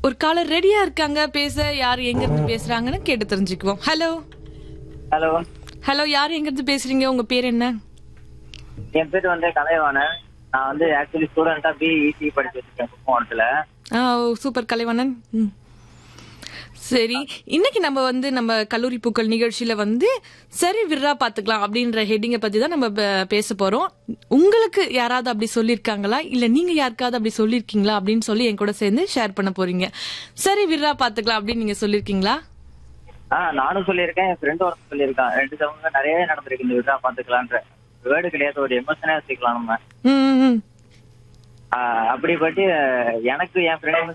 ஒரு காலர் ரெடியா இருக்காங்க பேச யார் எங்க இருந்து பேசுறாங்கன்னு கேட்டு தெரிஞ்சுக்குவோம் ஹலோ ஹலோ ஹலோ யார் எங்க இருந்து பேசுறீங்க உங்க பேர் என்ன என் பேர் வந்து கலைவாணன் நான் வந்து ஆக்சுவலி ஸ்டூடெண்டா பிஇசி படிச்சுட்டு இருக்கேன் கும்பகோணத்துல ஆ ஓ, சூப்பர் கலைவண்ணன் ம். சரி இன்னைக்கு நம்ம வந்து நம்ம கல்லூரி பூக்கள் நிகழ்ச்சியில வந்து சரி விர்ரா பாத்துக்கலாம் அப்படின்ற ஹெட்டிங்கை பத்தி தான் நம்ம ப- பேச போறோம் உங்களுக்கு யாராவது அப்படி சொல்லிருக்காங்களா இல்ல நீங்க யாருக்காவது அப்படி சொல்லிருக்கீங்களா அப்படின்னு சொல்லி என் கூட சேர்ந்து ஷேர் பண்ண போறீங்க சரி விர்ரா பாத்துக்கலாம் அப்படின்னு நீங்க சொல்லிருக்கீங்களா ஆ நானும் சொல்லியிருக்கேன் என் ஃப்ரெண்டும் ஒருத்தர் சொல்லியிருக்கான் ரெண்டு சமங்க நிறைய நடந்திருக்கு இந்த விதா பாத்துக்கலான்ற வேர்டு கிடையாது ஒரு எமோஷனே வச்சுக்கலாம் நம்ம ம், ம், ம். ஆ, அப்படிப்பட்டு எனக்கு என் ஃப்ரெண்ட்